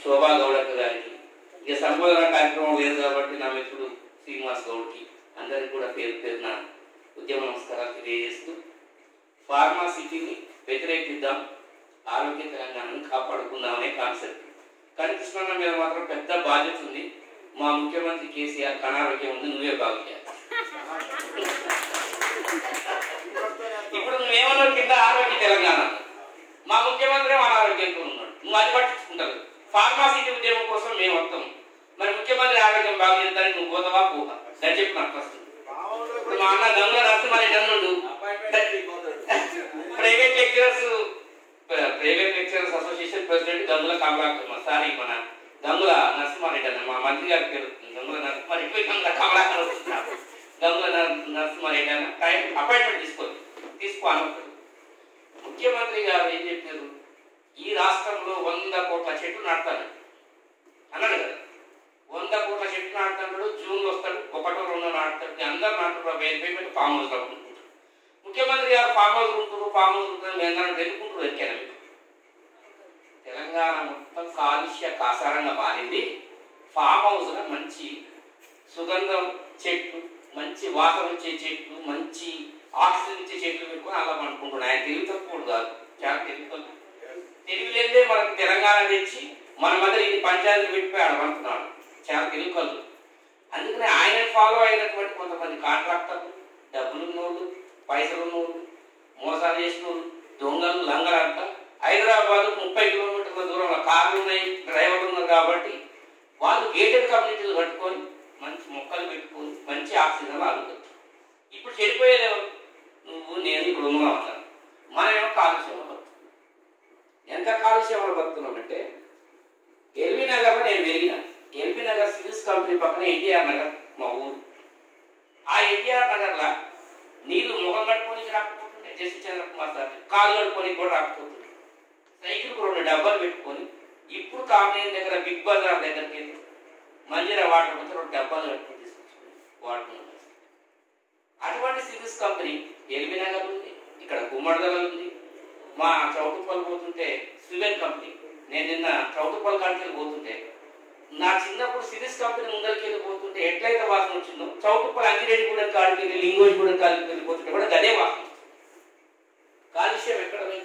శోభా గౌడక్క గారికి ఇక సంబోధన కార్యక్రమం లేదు కాబట్టి నా మిత్రుడు శ్రీనివాస్ గౌడ్కి అందరికి కూడా పేరు పేరున ఉద్యమ నమస్కారాలు తెలియజేస్తూ ఫార్మాసిటీని వ్యతిరేకిద్దాం ఆరోగ్య తెలంగాణను కాపాడుకుందామనే కాన్సెప్ట్ కానీ కృష్ణన్న మీద మాత్రం పెద్ద బాధ్యత ఉంది మా ముఖ్యమంత్రి కేసీఆర్ అనారోగ్యం ఉంది నువ్వే బాగు చేయాలి ఇప్పుడు నువ్వేమన్నావు కింద ఆరోగ్య తెలంగాణ మా ముఖ్యమంత్రి ఏమో అనారోగ్యంతో ఉన్నాడు నువ్వు అది పట్టించుకుంటావు ఫార్మాసిటీ ఉద్యమం కోసం మేము వస్తాం మరి ముఖ్యమంత్రి ఆరోగ్యం బాగు చేస్తానికి నువ్వు పోతావా పోవా నేను చెప్పిన ఫస్ట్ ఇప్పుడు మా అన్న గంగుల నరసింహారెడ్డి అన్నుండు private lecturers private lecturers association president Gangula Kamalakar sorry మన గంగుల నరసింహారెడ్డి అన్న మా మంత్రి గారి పేరు గంగుల నరసింహారెడ్డి పోయి గంగుల కమలాకర్ వస్తున్నారు గంగుల నర- నరసింహారెడ్డి అన్న టైం అపాయింట్మెంట్ తీసుకోండి తీసుకో అనుకుంటారు ముఖ్యమంత్రి గారు ఏం చెప్పారు ఈ రాష్ట్రంలో వంద కోట్ల చెట్లు నాటుతాను అన్నాడు కదా వంద కోట్ల చెట్లు నాటుతాడు జూన్ వస్తాడు ఒకటో రెండో నాటుతాడు నేను అందరు నాటున్నారు వేరు పేమెంట్ ఫామ్ హౌస్ లో ఉంటున్నారు ముఖ్యమంత్రి గారు ఫామ్ హౌస్ ఉంటున్నారు ఫామ్ హౌస్ ఉంటున్నారు మేము అందరం ఎన్నుకుంటారు ఎక్కాను మీకు తెలంగాణ మొత్తం కాలుష్య కాసారంగా మారింది ఫామ్ హౌస్ లో మంచి సుగంధం చెట్లు మంచి వాసన వచ్చే చెట్లు మంచి ఆక్సిజన్ ఇచ్చే చెట్లు పెట్టుకొని అలా అనుకుంటున్నాడు ఆయన తెలివి తక్కువ కాదు చాలా తెలివి తక్కువ తెలివి లేదే మనకు తెలంగాణ తెచ్చి మన మధ్య ఇది పంచాయతీ పెట్టిపోయి ఆడమంటున్నాడు చాలా తెలివి కళ్ళు అందుకని ఆయన ఫాలో అయినటువంటి కొంతమంది కాంట్రాక్టర్లు డబ్బులు ఉన్నోళ్ళు పైసలు ఉన్నోళ్ళు మోసాలు చేసిన వాళ్ళు దొంగలు లంగలు అంట హైదరాబాద్ ముప్పై కిలోమీటర్ల దూరంలో కార్లు ఉన్నాయి డ్రైవర్లు ఉన్నారు కాబట్టి వాళ్ళు గేటెడ్ కమ్యూనిటీలు కట్టుకొని మంచి మొక్కలు పెట్టుకొని మంచి ఆక్సిజన్ అలుగుతారు ఇప్పుడు చెడిపోయేది ఎవరు నువ్వు నేను ఇప్పుడు ఉన్నావు అన్నాను మనమేమో కాలుష్యంలో బతుకుతున్నాం ఎంత కాలుష్యంలో బతుకుతున్నామంటే ఎల్బీ నగర్లో నేను పెరిగిన ఎల్బీ నగర్ సివిల్స్ కంపెనీ పక్కన ఎన్టీఆర్ నగర్ మా ఊరు ఆ ఎన్టీఆర్ నగర్లో నీళ్లు ముఖం కట్టుకొని రాకపోతుంటే జస్టిస్ చంద్రకుమార్ సార్ కాలు కట్టుకొని కూడా రాకపోతుండే సైకిల్ రెండు డబ్బాలు పెట్టుకొని ఇప్పుడు కామనేని దగ్గర బిగ్ బజార్ దగ్గరికి వెళ్ళి మంజీరా వాటర్ పోతే రెండు డబ్బాలు కట్టుకొని తీసుకొచ్చుకొని వాడుకున్నాం అటువంటి సిరీస్ కంపెనీ ఎల్బీ నగర్ ఉంది ఇక్కడ గుమ్మడిదల ఉంది మా చౌటుపల్లి పోతుంటే సివెన్ కంపెనీ నేను నిన్న చౌటుపల్లి కాడికి పోతుంటే నా చిన్నప్పుడు సిరీస్ కంపెనీ ముందరికి వెళ్ళి పోతుంటే ఎట్లయితే వాసన వచ్చిందో చౌటుపల్లి అంజిరెడ్డి కూడా కాడికి వెళ్ళి లింగోజ్ కూడా కాడికి వెళ్ళిపోతుంటే కూడా గదే వాసన కాలుష్యం ఎక్కడ పోయింది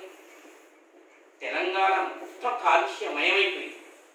తెలంగాణ మొత్తం కాలుష్యమయమైపోయింది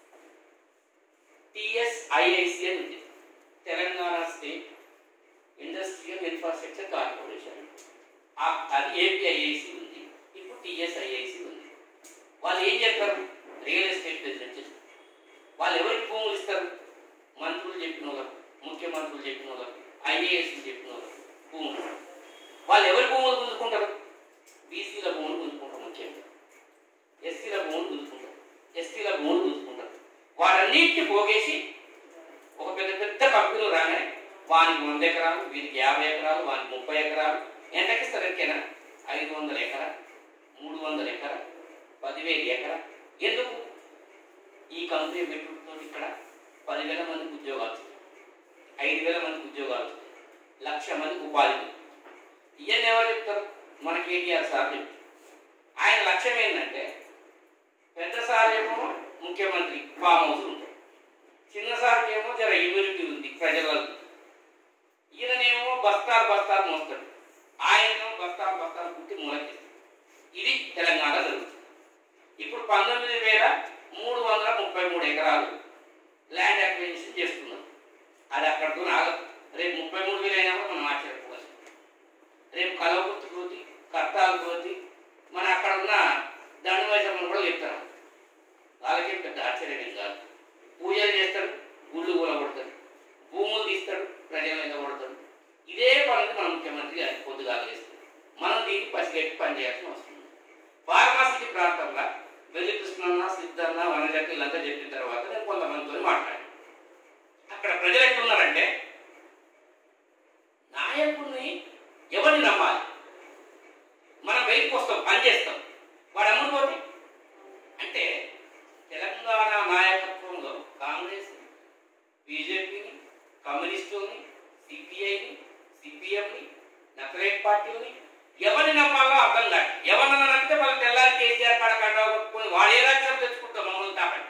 టిఎస్ఐఐసి అని ఉంది Telangana state industrial infrastructure corporation ఆ- అది ఏపీఐఐసి ఉంది ఇప్పుడు టిఎస్ఐఐసి ఉంది వాళ్ళు ఏం చేస్తారు రియల్ ఎస్టేట్ బిజినెస్ చేస్తారు వాళ్ళు ఎవరికి భూములు ఇస్తారు మంత్రులు చెప్పిన వాళ్ళకు ముఖ్యమంత్రులు చెప్పిన వాళ్ళకు ఐఏఎస్ చెప్పిన వాళ్ళకు భూములు వాళ్ళు ఎవరి భూములు గుంజుకుంటారు బీసీల భూములు గుంజుకుంటారు ముఖ్యంగా ఎస్సీల భూములు గుంజుకుంటారు ఎస్టీల భూములు గుంజుకుంటారు వాటన్నిటిని పోగేసి ఒక పెద్ద పెద్ద కంపెనీలు రాగానే వానికి వంద ఎకరాలు వీరికి యాభై ఎకరాలు వానికి ముప్పై ఎకరాలు ఎంతకి ఇస్తారు ఎక్కేనా ఐదు వందల ఎకరా మూడు వందల ఎకరా పదివేలు ఎకరా ఎందుకు ఈ కంపెనీ పెట్టుతో ఇక్కడ పదివేల మందికి ఉద్యోగాలు వస్తాయి. ఐదు వేల మందికి ఉద్యోగాలు వస్తాయి. లక్ష మందికి ఉపాధి ఉంది. ఇవన్నీ ఎవరు చెప్తారు మన కేటీఆర్ సార్ చెప్తారు ఆయన లక్ష్యం ఏంటంటే పెద్ద సార్ ఏమో ముఖ్యమంత్రి ఫామ్ హౌస్ ఉంటాయి చిన్న సార్కి ఏమో జర ఇమ్యూనిటీ ఉంది ప్రజలలో ఈయననేమో బస్తాలు బస్తాలు మోస్తాడు ఆయనేమో బస్తాలు బస్తాలు పుట్టి మూలకి ఇది తెలంగాణ జరుగుతుంది ఇప్పుడు పంతొమ్మిది వేల మూడు వందల ముప్పై మూడు ఎకరాలు ల్యాండ్ అక్విజిషన్ చేస్తున్నారు అది అక్కడితో ఆగదు రేపు ముప్పై మూడు వేలు అయినా కూడా మనం ఆశ్చర్యపోవాలి రేపు కలవకుర్తి పోతి కర్తాలు పోతి మన అక్కడ ఉన్న దండ వయసమ్మను కూడా చెప్తారు వాళ్ళకేం పెద్ద ఆశ్చర్యం ఏం కాదు పూజలు చేస్తాడు గుళ్ళు కూడా కొడతాడు భూములు తీస్తాడు ప్రజల మీద కొడతాడు ఇదే పనులు మన ముఖ్యమంత్రి గారి పొద్దుగా చేస్తాడు మనం దీన్ని పసిగట్టి పనిచేయాల్సిన అవసరం ఉంది వారణాసి ప్రాంతంలో వెల్లి కృష్ణన్న సిద్ధన్న వనజకి వీళ్ళంతా చెప్పిన తర్వాత నేను కొంతమందితో మాట్లాడాను అక్కడ ప్రజలు ఎట్లున్నారంటే నాయకుడిని ఎవరిని నమ్మాలి మనం బయటకు వస్తాం పని చేస్తాం వాడు అమ్ముడు పోతే అంటే తెలంగాణ నాయకత్వంలో కాంగ్రెస్ బీజేపీని కమ్యూనిస్టుని సిపిఐని సిపిఎంని నక్సలైట్ పార్టీని ఎవరిని నమ్మాలో అర్థం కాదు ఎవరినన్నా నమ్మితే వాళ్ళు తెల్లారి కేసీఆర్ కాడ కండా కొట్టుకొని వాడు ఏ రాజ్యం తెచ్చుకుంటాం మమ్మల్ని తాకట్టు పెట్టి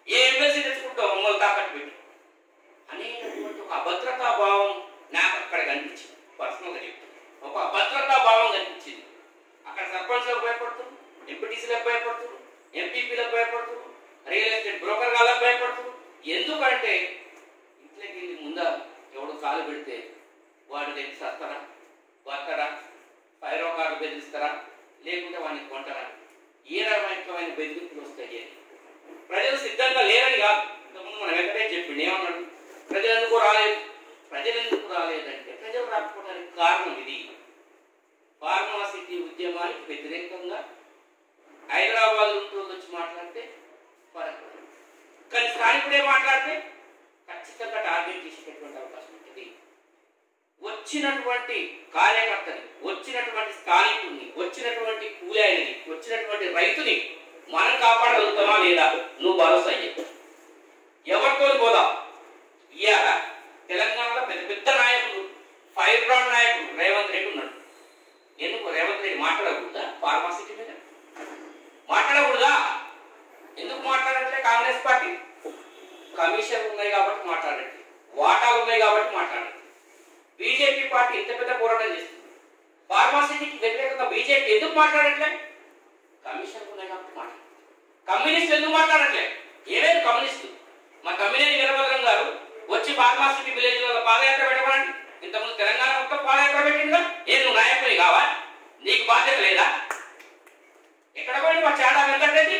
ఏ ఎమ్మెల్సీ తెచ్చుకుంటావు మమ్మల్ని తాకట్టు పెట్టి అనేటటువంటి ఒక అభద్రతా భావం నాకు అక్కడ కనిపించింది పర్సనల్గా చెప్తాను ఒక అభద్రతా భావం కనిపించింది అక్కడ సర్పంచ్లకు భయపడుతున్నారు ఎంపీటీసీలకు భయపడుతున్నారు ఎంపీపీలకు భయపడుతున్నారు రియల్ ఎస్టేట్ బ్రోకర్ గాలకు భయపడుతున్నారు ఎందుకంటే ఇంట్లోకి వెళ్ళి ముందా ఎవడు కాలు పెడితే వాడు తెచ్చి వస్తారా వస్తారా ఫైరో కార్డు బెదిరిస్తారా లేకుంటే వాడిని కొంటారా ఏ రకమైన బెదిరింపులు వస్తాయి అని ప్రజలు సిద్ధంగా లేరని కాదు ఇంతకుముందు మన వెంకటే చెప్పిండు ఏమన్నాడు ప్రజలు ఎందుకు రాలేదు ప్రజలు ఎందుకు రాలేదంటే ప్రజలు రాకపోవడానికి కారణం ఇది ఫార్మాసిటీ ఉద్యమానికి వ్యతిరేకంగా హైదరాబాద్ ఉంటూ వచ్చి మాట్లాడితే ఫరక్ పడదు. కానీ స్థానికుడే మాట్లాడితే ఖచ్చితంగా టార్గెట్ చేసేటటువంటి అవకాశం ఉంటుంది వచ్చినటువంటి కార్యకర్తని వచ్చినటువంటి స్థానికుడిని వచ్చినటువంటి కూలాయని వచ్చినటువంటి రైతుని మనం కాపాడగలుగుతామా లేదా నువ్వు భరోసా అయ్యే ఎవరితో పోదా ఇవాళ తెలంగాణలో పెద్ద పెద్ద నాయకులు ఫైర్ బ్రాండ్ నాయకుడు రేవంత్ రెడ్డి ఉన్నాడు ఎందుకు రేవంత్ రెడ్డి మాట్లాడకూడదా ఫార్మాసిటీ మీద మాట్లాడకూడదా ఎందుకు మాట్లాడట్లే కాంగ్రెస్ పార్టీ కమిషన్ ఉన్నాయి కాబట్టి మాట్లాడండి వాటాలు ఉన్నాయి కాబట్టి మాట్లాడండి బీజేపీ పార్టీ ఇంత పెద్ద పోరాటం చేస్తుంది ఫార్మాసిటీకి వ్యతిరేకంగా బీజేపీ ఎందుకు మాట్లాడట్లే కమిషన్ ఉన్నాయి కాబట్టి మాట్లాడు కమ్యూనిస్ట్ ఎందుకు మాట్లాడట్లే ఏమేమి కమ్యూనిస్టు మా కమ్యూనిస్ట్ వీరభద్రం గారు వచ్చి ఫార్మాసిటీ విలేజ్ లో పాదయాత్ర పెట్టమనండి ఇంతకుముందు తెలంగాణ మొత్తం పాదయాత్ర పెట్టిందిగా ఏ నువ్వు నాయకుని కావా నీకు బాధ్యత లేదా ఎక్కడ పోయింది మా చాడా వెంకటరెడ్డి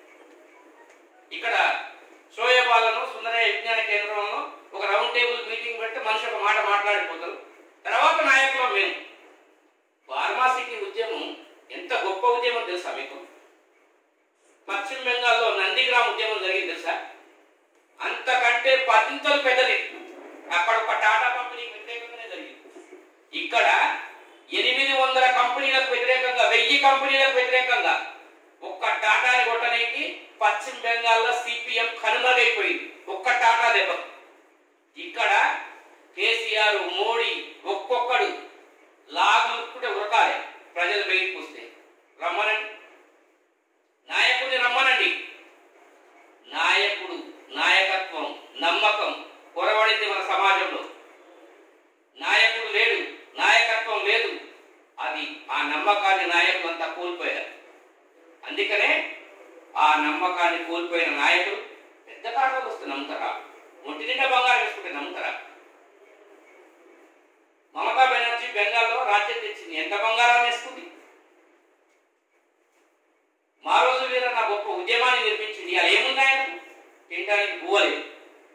ఇక్కడ షోయబాలను సుందరయ్య విజ్ఞాన కేంద్రంలో ఒక రౌండ్ టేబుల్ మీటింగ్ పెడితే మనిషి ఒక మాట మాట్లాడిపోతారు తర్వాత నాయకులు మేము ఫార్మాసిటీ ఉద్యమం ఎంత గొప్ప ఉద్యమం తెలుసా మీకు పశ్చిమ బెంగాల్లో నందిగ్రామ్ ఉద్యమం జరిగింది తెలుసా అంతకంటే పదింతలు పెద్దది అక్కడ ఒక టాటా కంపెనీ వ్యతిరేకంగానే జరిగింది ఇక్కడ ఎనిమిది వందల కంపెనీలకు వ్యతిరేకంగా వెయ్యి కంపెనీలకు వ్యతిరేకంగా ఒక్క టాటాని కొట్టడానికి పశ్చిమ బెంగాల్లో సిపిఎం కనుమరుగైపోయింది ఒక్క టాటా దెబ్బ ఇక్కడ కేసీఆర్ మోడీ ఒక్కొక్కడు లాగులుకుంటే ఉరకాలి ప్రజలు బయటకు వస్తే రమ్మనండి నాయకుడిని రమ్మనండి నాయకుడు నాయకత్వం నమ్మకం కొరవడింది మన సమాజంలో నాయకుడు లేడు నాయకత్వం లేదు అది ఆ నమ్మకాన్ని నాయకులు అంతా కోల్పోయారు అందుకనే ఆ నమ్మకాన్ని కోల్పోయిన నాయకులు పెద్ద కారణాలు వస్తే నమ్ముతారా ఒంటి నిండా బంగారం వేసుకుంటే నమ్ముతారా మమతా బెనర్జీ బెంగాల్లో రాజ్యం తెచ్చింది ఎంత బంగారం వేసుకుంది మా రోజు వీర నా గొప్ప ఉద్యమాన్ని నిర్మించింది అలా ఏమున్నాయన తినడానికి పువ్వలేదు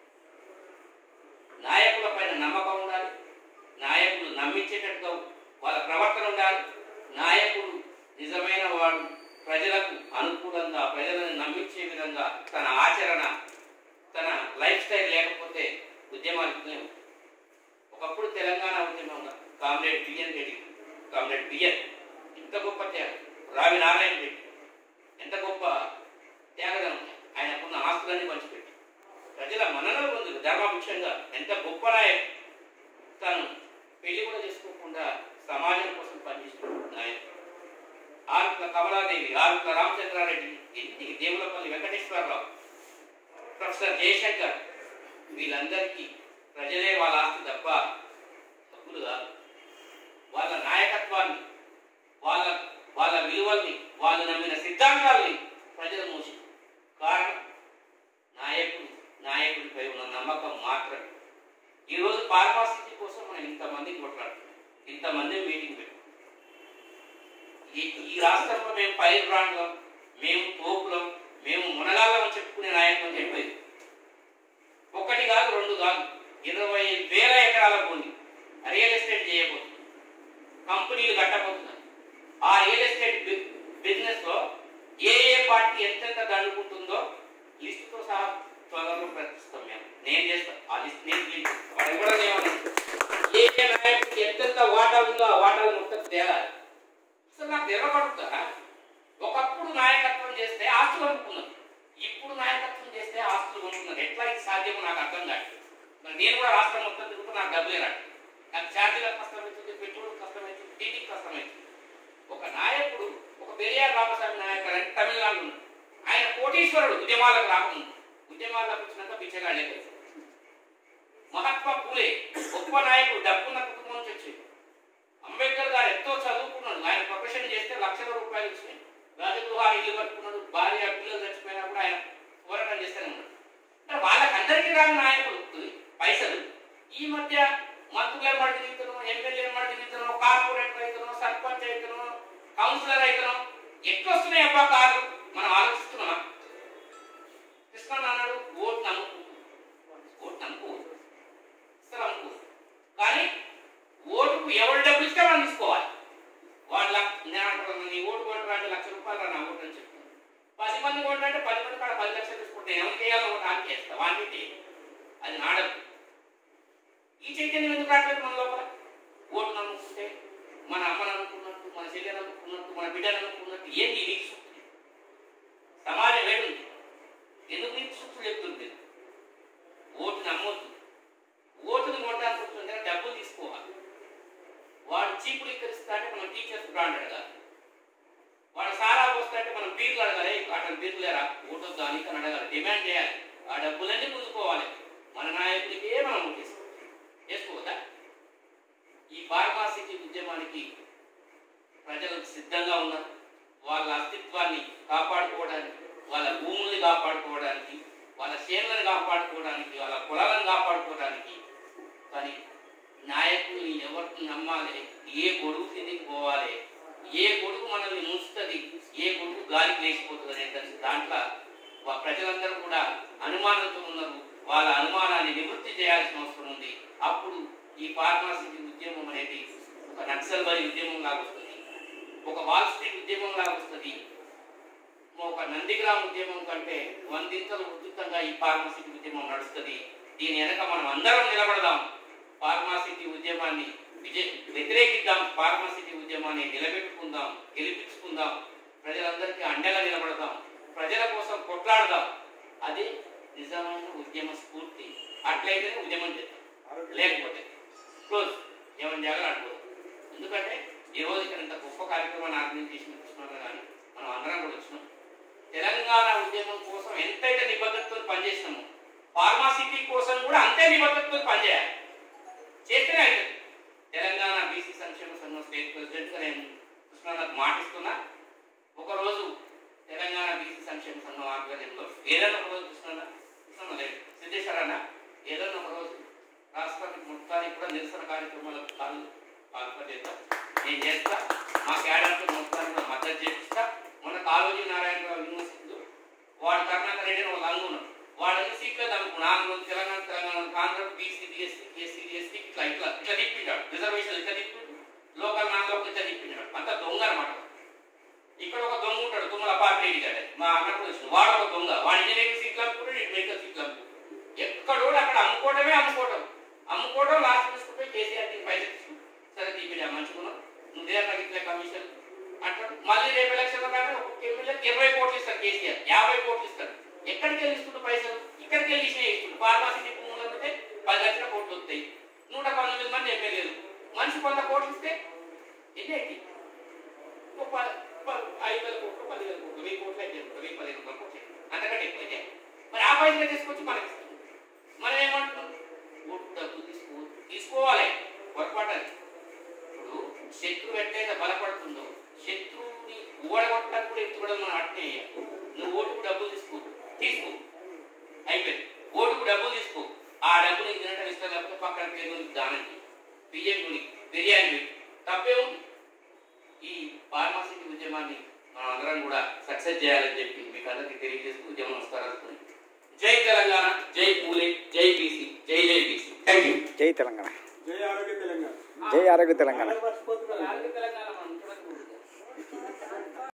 నాయకుల పైన నమ్మకం ఉండాలి నాయకులు నమ్మించేటట్టుగా వాళ్ళ ప్రవర్తన ఉండాలి నాయకుడు నిజమైన వాడు ప్రజలకు అనుకూలంగా ప్రజలను నమ్మించే విధంగా తన ఆచరణ తన లైఫ్ స్టైల్ లేకపోతే ఉద్యమాలు ఇట్లనే ఉంటాయి. ఒకప్పుడు తెలంగాణ ఉద్యమంగా comrade BN Reddy comrade BN ఇంత గొప్ప త్యాగం రావి నారాయణ రెడ్డి ఎంత గొప్ప త్యాగదనం ఆయనకున్న ఆస్తులన్నీ పంచిపెట్టి ప్రజల మననలు పొందులు ధర్మముఖ్యంగా ఎంత గొప్ప నాయకుడు తను పెళ్లి కూడా చేసుకోకుండా సమాజం కోసం పనిచేస్తున్నాడు నాయకుడు ఆరుట్ల కమలాదేవి ఆరుట్ల రామచంద్రారెడ్డి ఎన్ని దేవులపల్లి వెంకటేశ్వరరావు ప్రొఫెసర్ జయశంకర్ వీళ్ళందరికీ ప్రజలే వాళ్ళ ఆస్తి తప్ప హక్కులు కాదు వాళ్ళ నాయకత్వాన్ని వాళ్ళ వాళ్ళ విలువల్ని వాళ్ళు నమ్మిన సిద్ధాంతాల్ని ప్రజలు మోసి కారణం నాయకుడు నాయకుడిపై ఉన్న నమ్మకం మాత్రమే ఈరోజు ఫార్మాసిటీ కోసం మనం ఇంతమందిని కొట్లాడుతున్నాం ఇంతమంది మీటింగ్ పెట్టాం ఈ ఈ రాష్ట్రంలో మేము పైరు బ్రాండ్లం మేము తోపులం మేము మునగాళ్ళం అని చెప్పుకునే నాయకులు చెప్పేది ఒకటి కాదు రెండు కాదు ఇరవై వేల ఎకరాల భూమి రియల్ ఎస్టేట్ చేయబోతుంది కంపెనీలు కట్టబోతున్నారు ఆ రియల్ ఎస్టేట్ బి- బిజినెస్ లో ఏ ఏ పార్టీ ఎంతెంత దండుకుంటుందో లిస్టుతో సహా త్వరలో ప్రకటిస్తాం మేము నేను చేస్తాను ఆ లిస్ట్ నేను క్లీన్ చేస్తాను వాడు ఎవడో ఏమన్నా ఏ ఏ నాయకుడికి ఎంతెంత వాటా ఉందో ఆ వాటాలు మొత్తం తేలాలి అసలు నాకు తెరవబడుతుందా ఒకప్పుడు నాయకత్వం చేస్తే ఆస్తులు అమ్ముకున్నారు ఇప్పుడు నాయకత్వం చేస్తే ఆస్తులు కొనుక్కున్నారు ఎట్లా ఇది సాధ్యమో నాకు అర్థం కాదు మరి నేను కూడా రాష్ట్రం మొత్తం తిరుగుతూ నాకు డబ్బులే రాదు నాకు ఛార్జీలకు కష్టమవుతుంది పెట్రోల్ కష్టమవుతుంది టీవీకి కష్టమవుతుంది ఒక నాయకుడు ఒక పెరియార్ రామస్వామి నాయకుడు అని తమిళనాడు ఉన్నాడు ఆయన కోటీశ్వరుడు ఉద్యమాలకు రాకముందు ఉద్యమాలకు వచ్చినాక పిచ్చగాళ్ళే కలిసి మహాత్మా పూలే గొప్ప నాయకుడు డబ్బున్న కుటుంబం నుంచి వచ్చింది అంబేద్కర్ గారు ఎంతో చదువుకున్నాడు ఆయన ప్రొఫెషన్ చేస్తే లక్షల రూపాయలు వచ్చినాయి రాజగృహాలు ఇల్లు కట్టుకున్నాడు భార్య పిల్లలు చచ్చిపోయినా కూడా ఆయన పోరాటం చేస్తూనే ఉన్నాడు అంటే వాళ్ళకందరికీ రాని నాయకుడు పైసలు ఈ మధ్య మంత్రులు ఏమాడు తిరుగుతున్నాం ఎమ్మెల్యే ఏమాడు తిరుగుతున్నాం కార్పొరేటర్ అవుతున్నాం సర్పంచ్ అవుతున్నాం కౌన్సిలర్ అవుతున్నాం ఎట్లా వస్తున్నాయి అబ్బా కాదు మనం ఆలోచిస్తున్నామా కృష్ణ అన్నాడు ఓటు నమ్ముకు ఓటు నమ్ముకు ఇస్తారు అనుకో కానీ ఓటుకు ఎవరు డబ్బులు ఇస్తే మనం తీసుకోవాలి వాళ్ళ నేను అంటున్నాను నీ ఓటు కొంటారా అంటే లక్ష రూపాయలు రా నా ఓటు అని చెప్తాను పది మంది కొంటే పది మంది కాడ పది లక్షలు తీసుకుంటే ఎవరికి చేయాలో ఒకటి ఆమెకి వేస్తా వాటి అది నాడదు ఈ చైతన్యం ఎందుకు రావట్లేదు మన లోపల ఓటు నమ్ముకుంటే మన అమ్మ నమ్ముకున్నట్టు మన చెల్లె నమ్ముకున్నట్టు మన బిడ్డ నమ్ముకున్నట్టు ఏంటి నీకు సూక్తులు సమాజం వేడుంది ఎందుకు నీకు సూక్తులు చెప్తుంది ఓటు నమ్మొద్దు ఓటును కొట్టడానికి వస్తుంది కానీ డబ్బులు తీసుకోవాలి వాడు చీపులు ఇక్కడిస్తాంటే మనం టీచర్స్ బ్రాండ్ అడగాలి వాడు సారా పోస్తాంటే మనం బీర్లు అడగాలి అతను బీర్లు లేరా ఓటు దాని అని అడగాలి డిమాండ్ చేయాలి ఆ డబ్బులన్నీ పుంజుకోవాలి మన నాయకుడికే మనం ఓటేసుకోవాలి వేసుకోవద్దా ఈ ఫార్మాసిటీ ఉద్యమానికి ప్రజలు సిద్ధంగా ఉన్నారు వాళ్ళ అస్తిత్వాన్ని కాపాడుకోవడానికి వాళ్ళ భూముల్ని కాపాడుకోవడానికి వాళ్ళ చేనులను కాపాడుకోవడానికి వాళ్ళ పొలాలను కాపాడుకోవడానికి కానీ నాయకుల్ని ఎవరిని నమ్మాలి ఏ గొడుగు కిందికి పోవాలి ఏ గొడుగు మనల్ని ముంచుతుంది ఏ గొడుగు గాలికి లేచిపోతుంది అనే దాని- దాంట్లో వా- ప్రజలందరూ కూడా అనుమానంతో ఉన్నారు వాళ్ళ అనుమానాన్ని నివృత్తి చేయాల్సిన అవసరం ఉంది అప్పుడు ఈ ఫార్మాసిటీ ఉద్యమం అనేది ఒక నక్సల్ బరి ఉద్యమం లాగా వస్తుంది ఒక వాల్ స్ట్రీట్ ఉద్యమం లాగా వస్తుంది ఒక నందిగ్రామ్ ఉద్యమం కంటే వందింతలు ఉధృతంగా ఈ ఫార్మాసిటీ ఉద్యమం నడుస్తుంది దీని వెనక మనం అందరం నిలబడదాం ఫార్మాసిటీ ఉద్యమాన్ని విజయ వ్యతిరేకిద్దాం ఫార్మాసిటీ ఉద్యమాన్ని నిలబెట్టుకుందాం గెలిపించుకుందాం ప్రజలందరికీ అండగా నిలబడదాం ప్రజల కోసం కొట్లాడదాం అది నిజమైన ఉద్యమ స్ఫూర్తి అట్లయితేనే ఉద్యమం చేద్దాం లేకపోతే క్లోజ్ ఏమని చేయాలో అడుగు ఎందుకంటే ఈ రోజు ఇక్కడ ఇంత గొప్ప కార్యక్రమాన్ని ఆర్గనైజ్ చేసిన కృష్ణారావు కానీ మనం అందరం కూడా వచ్చినాం తెలంగాణ ఉద్యమం కోసం ఎంతైతే నిబద్ధతతో పనిచేసినామో ఫార్మాసిటీ కోసం కూడా అంతే నిబద్ధతతో పనిచేయాలి చేస్తేనే అవుతుంది తెలంగాణ బీసీ సంక్షేమ సంఘం స్టేట్ ప్రెసిడెంట్గా నేను కృష్ణారావు మాటిస్తున్నా ఒకరోజు తెలంగాణ బీసీ సంక్షేమ సంఘం ఆధ్వర్యంలో ఏదైనా ఒక రోజు కృష్ణ కృష్ణ లేదు సిద్ధేశ్వరన్న ఏదైనా ఒక రోజు రాష్ట్రానికి మొత్తానికి కూడా నిరసన కార్యక్రమాలకు పాల్ పాల్పడేద్దాం నేను చేస్తా మా క్యాడర్తో మొత్తానికి కూడా మద్దతు చేపిస్తా మొన్న కాళోజీ నారాయణరావు యూనివర్సిటీలో వాడు కర్ణాకర్ రెడ్డి అని ఒక లంగు ఉన్నాడు వాడని సీట్లేదు అనుకున్నా Andhra Telangana Telangana Andhra BC SC SC ST ఇట్లా ఇట్లా ఇట్లా తిప్పిండాడు రిజర్వేషన్ ఇట్లా తిప్పిండు లోకల్ నాన్ లోకల్ ఇట్లా తిప్పిండాడు అంత దొంగ అనమాట ఇక్కడ ఒక దొంగ ఉంటాడు తుమ్మల పార్టీ రెడ్డి మా అన్నప్పుడు వచ్చిన వాడు ఒక దొంగ వాడు ఇంజనీరింగ్ సీట్లు అమ్ముకుంటాడు ఇటు మెడికల్ సీట్లు అమ్ముకుంటాడు ఎక్కడో అక్కడ అమ్ముకోవడమే అమ్ముకోవడం అమ్ముకోవడం లాస్ట్ తీసుకుంటే కేసీఆర్ దీనికి పైసలు తీసుకుంటాడు సరే దీపిడా మంచుకున్నాం నువ్వే నాకు ఇట్లా కమిషన్ అంటాడు మళ్ళీ రేపు ఎలక్షన్ కానీ ఒక్కొక్క ఎమ్మెల్యేకి ఇరవై కోట్లు ఇస్తారు కేసీఆర్ యాభై కోట్లు ఇస్తారు ఎక్కడికి వెళ్ళి ఇస్తుంటే పైసలు ఇక్కడికి వెళ్ళి ఇచ్చినా ఇస్తుండు ఫార్మాసిటీ భూములు అమ్మితే పది లక్షల కోట్లు వస్తాయి నూట పంతొమ్మిది మంది ఎమ్మెల్యేలు మనిషి వంద కోట్లు ఇస్తే ఎన్ని అవుతాయి? ఓ ప- ప- ఐదు వేల కోట్లు పదివేల కోట్లు వెయ్యి కోట్లు అయితే ఎంత? వెయ్యి పదిహేను వందల కోట్లు అంతకంటే ఎక్కువ అయితే మరి ఆ పైసలు తీసుకొచ్చి మనకి ఇస్తాం మనం ఏమంటున్నాం ఓటు డబ్బు తీసుకో తీసుకోవాలి పొరపాటు అది ఇప్పుడు శత్రువు ఎట్లయితే బలపడుతుందో శత్రువుని ఓడగొట్టడానికి కూడా ఎత్తుకోవడం మనం అట్నే చేయాలి. నువ్వు ఓటుకు డబ్బులు తీసుకో తీసుకో అయిపోయింది ఓటుకు డబ్బులు తీసుకో ఆ డబ్బులు నీకు తినడం ఇష్టం లేకపోతే పక్కన పేరు నీకు దానం చేయి బియ్యం కొని బిర్యానీ పెట్టి తప్పే ఉంది ఈ ఫార్మాసిటీ ఉద్యమాన్ని మనం అందరం కూడా సక్సెస్ చేయాలని చెప్పి మీకు అందరికీ తెలియజేస్తూ ఉద్యమం నమస్కారాలు జై తెలంగాణ జై పూలే జై బీసీ జై జై బీసీ థ్యాంక్ యూ జై తెలంగాణ జై ఆరోగ్య తెలంగాణ జై ఆరోగ్య తెలంగాణ ఆంధ్రప్రదేశ్